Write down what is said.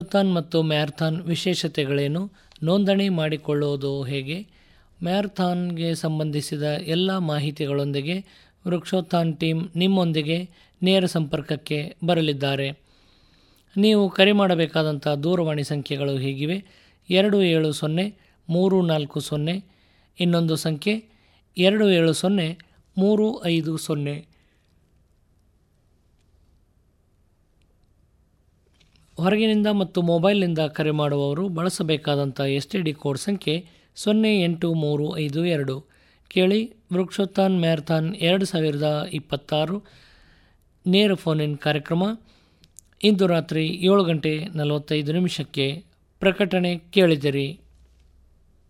ವೃಕ್ಷೋತ್ಥಾನ್ ಮತ್ತು ಮ್ಯಾರಥಾನ್ ವಿಶೇಷತೆಗಳೇನು ನೋಂದಣಿ ಮಾಡಿಕೊಳ್ಳುವುದು ಹೇಗೆ ಮ್ಯಾರಥಾನ್ಗೆ ಸಂಬಂಧಿಸಿದ ಎಲ್ಲ ಮಾಹಿತಿಗಳೊಂದಿಗೆ ವೃಕ್ಷೋತ್ಥಾನ್ ಟೀಮ್ ನಿಮ್ಮೊಂದಿಗೆ ನೇರ ಸಂಪರ್ಕಕ್ಕೆ ಬರಲಿದ್ದಾರೆ ನೀವು ಕರೆ ಮಾಡಬೇಕಾದಂಥ ದೂರವಾಣಿ ಸಂಖ್ಯೆಗಳು ಹೀಗಿವೆ ಎರಡು ಏಳು ಸೊನ್ನೆ ಮೂರು ನಾಲ್ಕು ಸೊನ್ನೆ ಇನ್ನೊಂದು ಸಂಖ್ಯೆ ಎರಡು ಏಳು ಸೊನ್ನೆ ಮೂರು ಐದು ಸೊನ್ನೆ ಹೊರಗಿನಿಂದ ಮತ್ತು ಮೊಬೈಲ್ನಿಂದ ಕರೆ ಮಾಡುವವರು ಬಳಸಬೇಕಾದಂಥ ಎಸ್ ಟಿ ಡಿ ಕೋಡ್ ಸಂಖ್ಯೆ ಸೊನ್ನೆ ಎಂಟು ಮೂರು ಐದು ಎರಡು ಕೇಳಿ ವೃಕ್ಷೋತ್ಥಾನ್ ಮ್ಯಾರಥಾನ್ ಎರಡು ಸಾವಿರದ ಇಪ್ಪತ್ತಾರು ನೇರ ಫೋನ್ ಇನ್ ಕಾರ್ಯಕ್ರಮ ಇಂದು ರಾತ್ರಿ ಏಳು ಗಂಟೆ ನಲವತ್ತೈದು ನಿಮಿಷಕ್ಕೆ ಪ್ರಕಟಣೆ ಕೇಳಿದಿರಿ